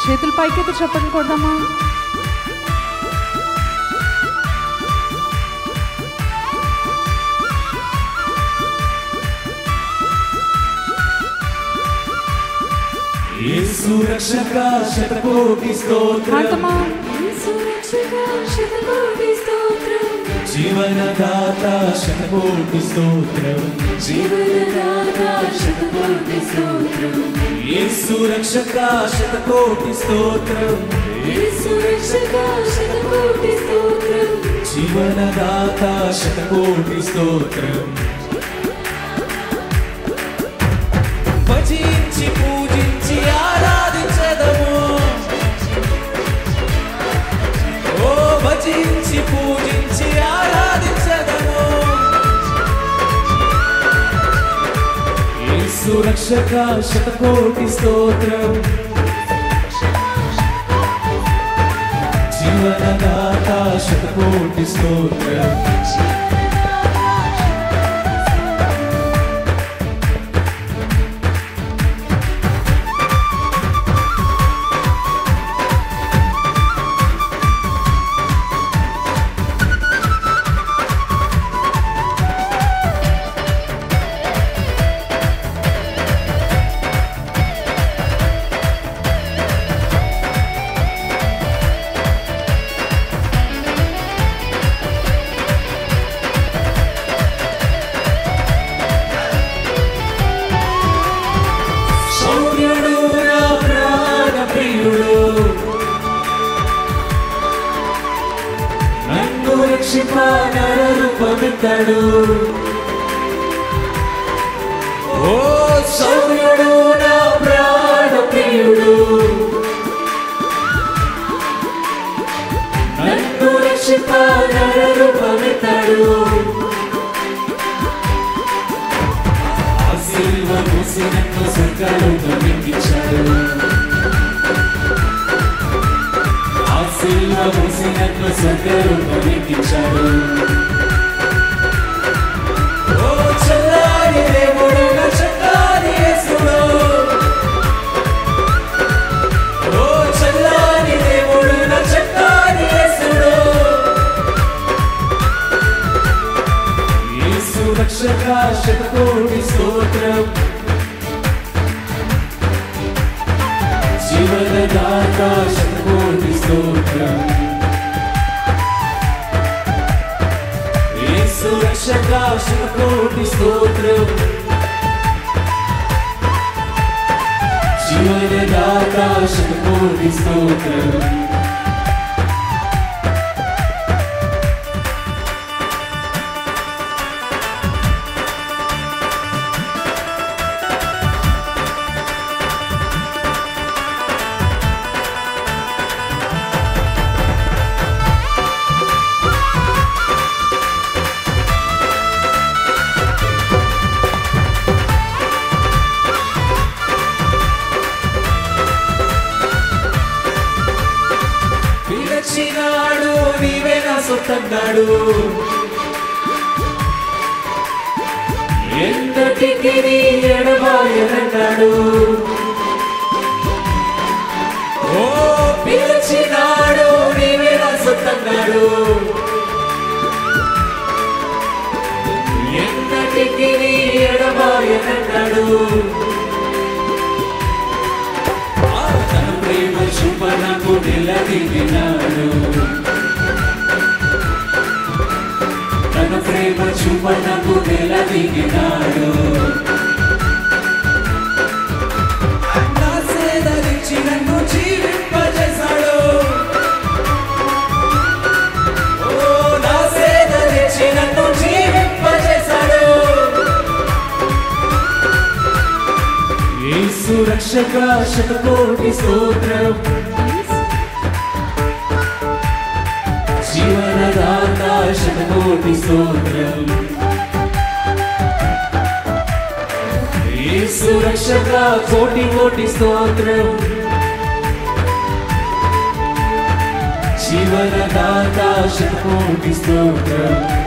చేతులు పైకెత్తి చప్పట్లు కొడదామా యేసు రక్షక శతకోటి స్తోత్రం పాడతామా జీవనదాత శతకోటి స్తోత్రం యేసు రక్షక శతకోటి స్తోత్రం జీవనదాత శతకోటి స్తోత్రం భజించి పూజించి ఆరాధించదము ఓ భజించి పూజించి ఆరాధించదము యేసు రక్షక శతకోటి స్తోత్రం జీవనదాత శతకోటి స్తోత్రం శౌర్యుడు నా ప్రాణ ప్రియుడు నన్ను రక్షిప నరరూపమెత్తడు ఓ శౌర్యుడు నా ప్రాణ ప్రియుడు నన్ను రక్షిప నరరూపమెత్తడు ఆశీర్వ మూసినట్టు స్వర్గాలు ఎక్కించాడు ఆశీర్వ మూసినట్టు స్వర్గాలు ఎక్కించాడు ఓ చల్లారి దేవుడు నా చల్లారి యేసుడు ఓ చల్లారి దేవుడు నా చల్లారి యేసుడు యేసు రక్షక శతకోటి స్తోత్రం జీవనదాత శతకోటి స్తోత్రం యేసు రక్షక శతకోటి స్తోత్రం జీవనదాత శతకోటి స్తోత్రం పిలచినాడు నీవే నా సొత్తన్నాడు ఎంతటికి నీ ఎడబాయనన్నాడు ఓ పిలిచినాడు నీవే నా సొత్తన్నాడు ఎంతటికి నీ ఎడబాయనన్నాడు ఆ తన ప్రేమ చూపనకు నిలదిగినాడు తన ప్రేమ చూపనకు నిలదిగినాడు నా సేదరించి నన్ను జీవింపజేశాడు ఓ నా సేదరించి నన్ను జీవింపజేశాడు యేసు రక్షక శతకోటి స్తోత్రం జీవనదాత శతకోటి స్తోత్రం యేసు రక్షక కోటి కోటి స్తోత్రం జీవనదాత శతకోటి స్తోత్రం